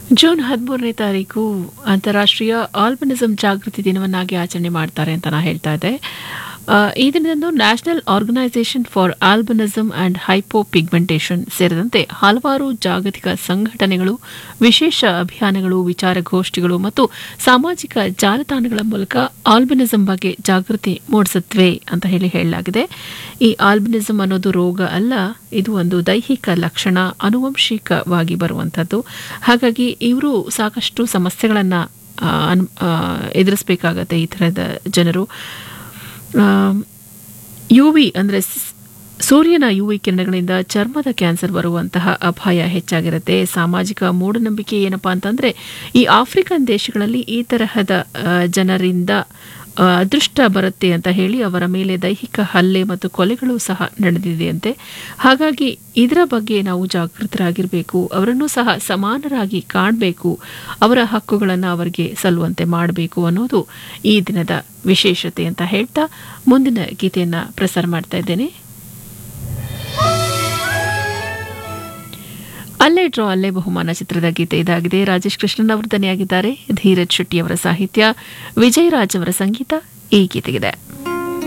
June ಹದಿಮೂರನೇ ತಾರೀಕು ಅಂತಾರಾಷ್ಟ್ರೀಯ ಆಲ್ಬನಿಸಂ ಜಾಗೃತಿ ದಿನವನ್ನಾಗಿ ಆಚರಣೆ ಮಾಡ್ತಾರೆ ಅಂತ ನಾ ಹೇಳ್ತಾ ಇದ್ದೆ ಆ, ಈ ದಿನದಂದು national organisation for albinism and hypopigmentation ಸೇರಿದಂತೆ ಹಲವಾರು ಜಾಗತಿಕ ಸಂಘಟನೆಗಳು ವಿಶೇಷ ಅಭಿಯಾನಗಳು ವಿಚಾರಗೋಷ್ಠಿಗಳು ಮತ್ತು ಸಾಮಾಜಿಕ ಜಾಲತಾಣಗಳ ಮೂಲಕ ಆಲ್ಬಿನಿಸಂ ಬಗ್ಗೆ ಜಾಗೃತಿ ಮೂಡಿಸುತ್ತವೆ ಅಂತ ಹೇಳಿ ಹೇಳಲಾಗಿದೆ ಈ ಆಲ್ಬಿನಿಸಂ ಅನ್ನೋದು ರೋಗ ಅಲ್ಲ ಇದು ಒಂದು ದೈಹಿಕ ಲಕ್ಷಣ ಅನುವಂಶಿಕವಾಗಿ ಬರುವಂಥದ್ದು ಹಾಗಾಗಿ ಇವರು ಸಾಕಷ್ಟು ಸಮಸ್ಯೆಗಳನ್ನು ಎದುರಿಸಬೇಕಾಗತ್ತೆ ಈ ಥರದ ಜನರು ಯು ವಿ ಅಂದರೆ ಸೂರ್ಯನ ಯು ವಿ ಕಿರಣಗಳಿಂದ ಚರ್ಮದ ಕ್ಯಾನ್ಸರ್ ಬರುವಂತಹ ಅಪಾಯ ಹೆಚ್ಚಾಗಿರುತ್ತೆ ಸಾಮಾಜಿಕ ಮೂಢನಂಬಿಕೆ ಏನಪ್ಪಾ ಅಂತಂದ್ರೆ ಈ ಆಫ್ರಿಕನ್ ದೇಶಗಳಲ್ಲಿ ಈ ತರಹದ ಆ, ಜನರಿಂದ ಆ, ಅದೃಷ್ಟ ಬರುತ್ತೆ ಅಂತ ಹೇಳಿ ಅವರ ಮೇಲೆ ದೈಹಿಕ ಹಲ್ಲೆ ಮತ್ತು ಕೊಲೆಗಳು ಸಹ ನಡೆದಿದೆಯಂತೆ ಹಾಗಾಗಿ ಇದರ ಬಗ್ಗೆ ನಾವು ಜಾಗೃತರಾಗಿರಬೇಕು ಅವರನ್ನು ಸಹ ಸಮಾನರಾಗಿ ಕಾಣಬೇಕು ಅವರ ಹಕ್ಕುಗಳನ್ನು ಅವರಿಗೆ ಸಲ್ಲುವಂತೆ ಮಾಡಬೇಕು ಅನ್ನೋದು ಈ ದಿನದ ವಿಶೇಷತೆ ಅಂತ ಹೇಳ್ತಾ ಮುಂದಿನ ಗೀತೆಯನ್ನ ಪ್ರಸಾರ ಮಾಡ್ತಾ ಇದ್ದೇನೆ ಅಲ್ಲೇ ಡ್ರಾ ಅಲ್ಲೇ ಬಹುಮಾನ ಚಿತ್ರದ ಗೀತೆ ಇದಾಗಿದೆ ರಾಜೇಶ್ ಕೃಷ್ಣನ್ ಅವರು ದನಿಯಾಗಿದ್ದಾರೆ ಧೀರಜ್ ಶೆಟ್ಟಿ ಅವರ ಸಾಹಿತ್ಯ ವಿಜಯರಾಜ್ ಅವರ ಸಂಗೀತ ಈ ಗೀತೆಗಿದೆ